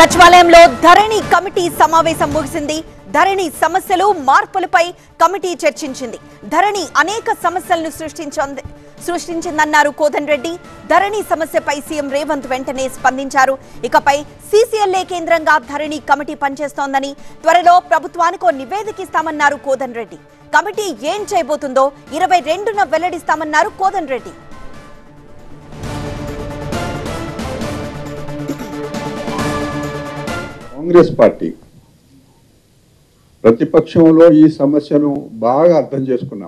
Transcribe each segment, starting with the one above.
సచివాలయంలో ధరణి కమిటీ సమావేశం ముగిసింది ధరణి సమస్యలు మార్పులపై కమిటీ చర్చించింది ధరణి అనేక సమస్యలను సృష్టించింది సృష్టించిందన్నారు కోదన్ రెడ్డి ధరణి సమస్యపై సీఎం రేవంత్ వెంటనే స్పందించారు ఇకపై సీసీఎల్ఏ కేంద్రంగా ధరణి కమిటీ పనిచేస్తోందని త్వరలో ప్రభుత్వానికి ఓ నివేదిక ఇస్తామన్నారు కోదన్ రెడ్డి కమిటీ ఏం చేయబోతుందో ఇరవై రెండున వెల్లడిస్తామన్నారు కోదన్ రెడ్డి కాంగ్రెస్ పార్టీ ప్రతిపక్షంలో ఈ సమస్యను బాగా అర్థం చేసుకున్నాం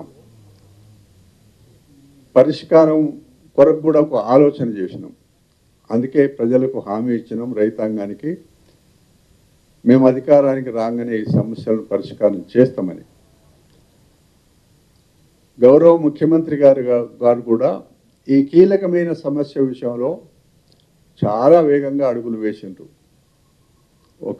పరిష్కారం కొరకు కూడా ఒక ఆలోచన చేసినాం అందుకే ప్రజలకు హామీ ఇచ్చినాం రైతాంగానికి మేము అధికారానికి రాగానే ఈ సమస్యలను పరిష్కారం చేస్తామని గౌరవ ముఖ్యమంత్రి గారు గారు కూడా ఈ కీలకమైన సమస్య విషయంలో చాలా వేగంగా అడుగులు వేసిండ్రు ఒక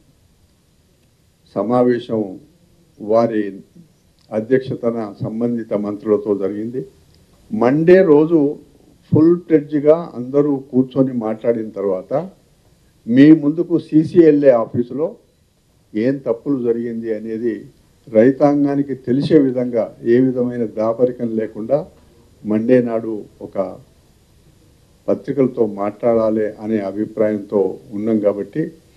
సమావేశం వారి అధ్యక్షతన సంబంధిత మంత్రులతో జరిగింది మండే రోజు ఫుల్ ఫ్లెడ్జ్గా అందరూ కూర్చొని మాట్లాడిన తర్వాత మీ ముందుకు సీసీఎల్ఏ ఆఫీసులో ఏం తప్పులు జరిగింది అనేది రైతాంగానికి తెలిసే విధంగా ఏ విధమైన దాపరికం లేకుండా మండే నాడు ఒక పత్రికలతో మాట్లాడాలి అనే అభిప్రాయంతో ఉన్నాం కాబట్టి